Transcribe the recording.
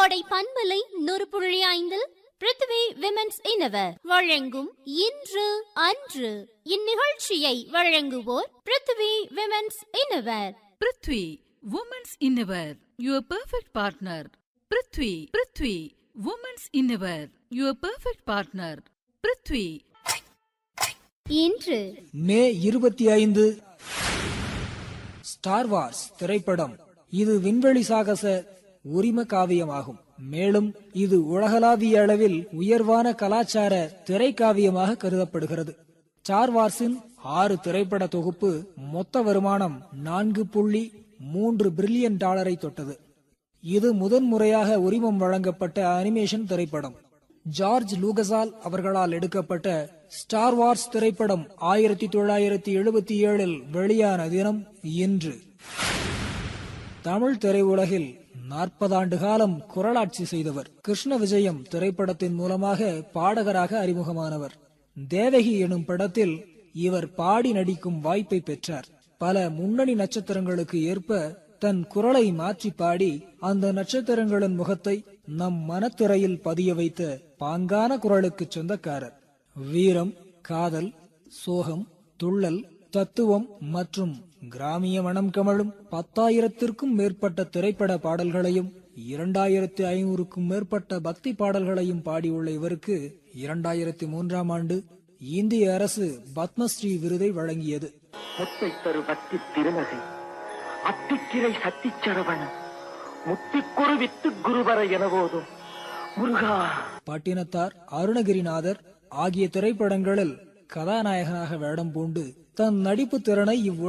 கோடை பண்பலை நூறு புள்ளி ஐந்தில் பிருத்வி விமென்ஸ் இனவர் வழங்கும் இன்று அன்று இந்நிகழ்ச்சியை வழங்குவோர் Prithvi women's innerwear Prithvi women's innerwear your perfect partner Prithvi Prithvi women's innerwear your perfect partner Prithvi இன்று மே இருபத்தி ஐந்து ஸ்டார் வார்ஸ் திரைப்படம் இது விண்வெளி சாகச உரிம காவியமாகும் மேலும் இது உலகளாவிய அளவில் உயர்வான கலாச்சார திரைக்காவியமாக கருதப்படுகிறது ஸ்டார் வார்ஸின் ஆறு திரைப்பட தொகுப்பு மொத்த வருமானம் நான்கு புள்ளி மூன்று பிரில்லியன் டாலரை தொட்டது இது முதன்முறையாக உரிமம் வழங்கப்பட்ட அனிமேஷன் திரைப்படம் ஜார்ஜ் லூகசால் அவர்களால் எடுக்கப்பட்ட ஸ்டார் வார்ஸ் திரைப்படம் ஆயிரத்தி தொள்ளாயிரத்தி எழுபத்தி ஏழில் வெளியான தினம் இன்று தமிழ் திரையுலகில் நாற்பது ஆண்டு காலம் குரலாட்சி செய்தவர் கிருஷ்ண விஜயம் திரைப்படத்தின் மூலமாக பாடகராக அறிமுகமானவர் தேவகி எனும் படத்தில் இவர் பாடி நடிக்கும் வாய்ப்பை பெற்றார் பல முன்னணி நட்சத்திரங்களுக்கு ஏற்ப தன் குரலை மாற்றி பாடி அந்த நட்சத்திரங்களின் முகத்தை நம் மனத்திரையில் பதிய வைத்த பாங்கான குரலுக்கு சொந்தக்காரர் வீரம் காதல் சோகம் துள்ளல் தத்துவம் மற்றும் கிராமிய மனம் கமழும் பத்தாயிரத்திற்கும் மேற்பட்ட திரைப்பட பாடல்களையும் இரண்டாயிரத்தி ஐநூறுக்கும் மேற்பட்ட பக்தி பாடல்களையும் பாடியுள்ள இவருக்கு இரண்டாயிரத்தி மூன்றாம் ஆண்டு இந்திய அரசு பத்மஸ்ரீ விருதை வழங்கியது முத்தை தரு பக்தி திருநகை அத்திக்கிரை சத்திச்சரவணன் முத்திக்குரு வித்து குருவர எனவோதும் முருகா பட்டினத்தார் அருணகிரிநாதர் ஆகிய திரைப்படங்களில் கதாநாயகனாக வேடம் பூண்டு தன் நடிப்பு திறனை இவ்வு